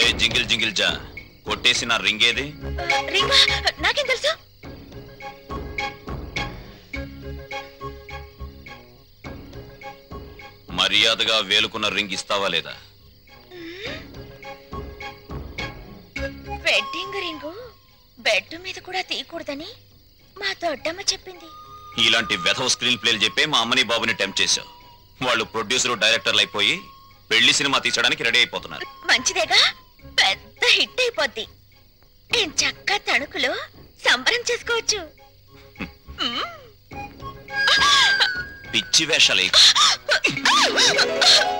ఏ jingle jingle జా కొట్టేసి నా రింగ్ ఏది రింగా నాకేం తెలుసు మర్యాదగా వేలుకున్న రింగ్ ఇస్తావా లేదా వెడ్డింగ్ రింగు బెడ్ మీద కూడా తీయకూడదని మా దొడ్డమ్మ చెప్పింది ఇలాంటి వెధవ స్క్రీన్ ప్లేలు చెప్పే మా అమ్మని బాబుని టెంప్ చేశావు వాళ్ళు ప్రొడ్యూసర్ డైరెక్టర్లు అయిపోయి పెళ్లి సినిమా తీసడానికి రెడీ అయిపోతున్నారు మంచిదేగా పెద్ద హిట్ అయిపోద్ది నేను చక్క తణుకులో సంబరం చేసుకోవచ్చు మ్మ్. పిచ్చి వేషాలు వేయకు.